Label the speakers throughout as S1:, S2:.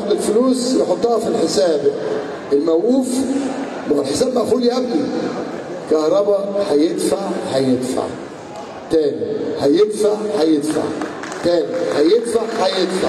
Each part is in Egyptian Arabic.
S1: ياخد الفلوس يحطها في الحساب الموقوف ما هو الحساب مقفول يا ابني كهرباء هيدفع هيدفع تاني هيدفع هيدفع تاني هيدفع هيدفع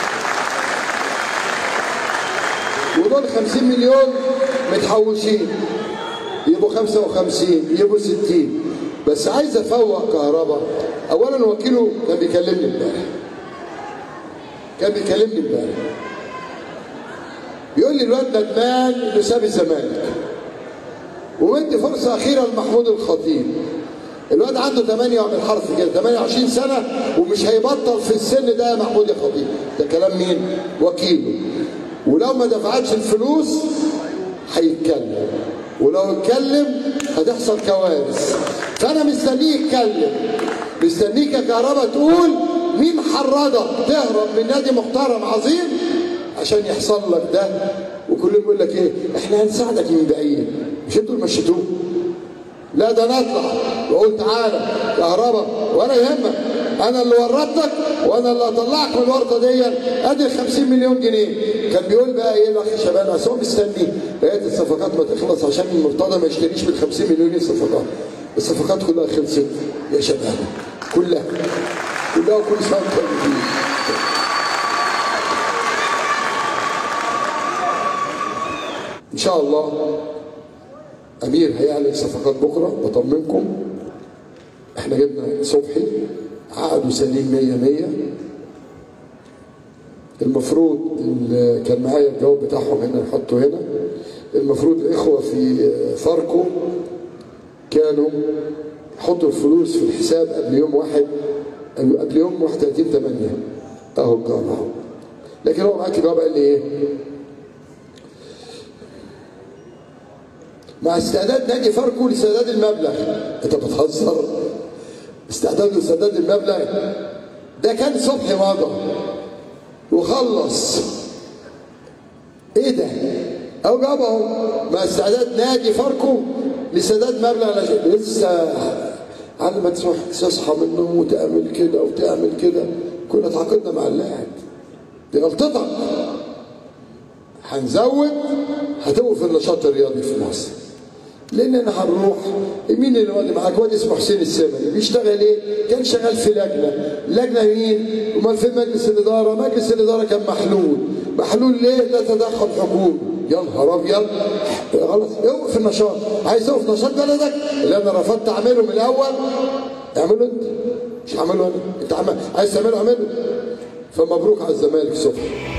S1: ودول 50 مليون متحوشين يبقوا 55 يبقوا 60 بس عايز افوق كهرباء اولا وكيله كان بيكلمني امبارح كان بيكلمني امبارح بيقول لي الواد ندمان انه ساب الزمالك ومدي فرصه اخيره لمحمود الخطيب الواد عنده 8 من حرف كده 28 سنه ومش هيبطل في السن ده يا محمود يا خطيب ده كلام مين؟ وكيله ولو ما دفعتش الفلوس هيتكلم ولو اتكلم هتحصل كوارث فانا مستنيه يتكلم مستنيك يا كهرباء تقول مين حرضك تهرب من نادي محترم عظيم عشان يحصل لك ده وكلهم يقول لك ايه احنا هنساعدك من بعيد مش انتوا اللي مشيتوه لا ده انا اطلع واقول تعالى كهرباء ولا يهمك انا اللي ورطتك وانا اللي اطلعك من الورطه دي ادي 50 مليون جنيه كان بيقول بقى ايه الاخ شباب بس هو مستني لقيت الصفقات ما تخلص عشان المرتضى ما يشتريش بال 50 مليون دي صفقات الصفقات كلها خلصت يا شباب كلها كلها وكل سنه وانتم طيبين ان شاء الله امير هيعلن صفقات بكره بطمنكم احنا جبنا صبحي عقده سليم 100 100 المفروض اللي كان معايا الجواب بتاعهم هنا نحطه هنا المفروض الاخوه في فاركو كانوا يحطوا الفلوس في الحساب قبل يوم واحد قبل يوم 31 8 اهو الجواب اهو لكن هو معاك الجواب قال لي ايه؟ مع استعداد نادي فاركو لسداد المبلغ انت بتهزر استعداد لسداد المبلغ ده كان صبحي مضى وخلص ايه ده او جابه مع استعداد نادي فاركو لسداد مبلغ لسه على ما تروح تصحى من النوم وتعمل كده وتعمل كده كنا تعاقدنا مع اللاعب دي غلطتك هنزود هتوقف النشاط الرياضي في مصر لاننا هنروح مين اللي اللي معاك واد اسمه حسين السمري بيشتغل ايه؟ كان شغال في لجنه، لجنه مين؟ امال في مجلس الاداره؟ مجلس الاداره كان محلول، محلول ليه؟ لا تدخل حكومي، يا نهار ابيض خلاص اوقف النشاط، عايز توقف نشاط بلدك اللي انا رفضت اعمله من الاول اعمله انت مش هعمله انا، انت عمل عايز تعمله اعمله فمبروك على الزمالك صبحي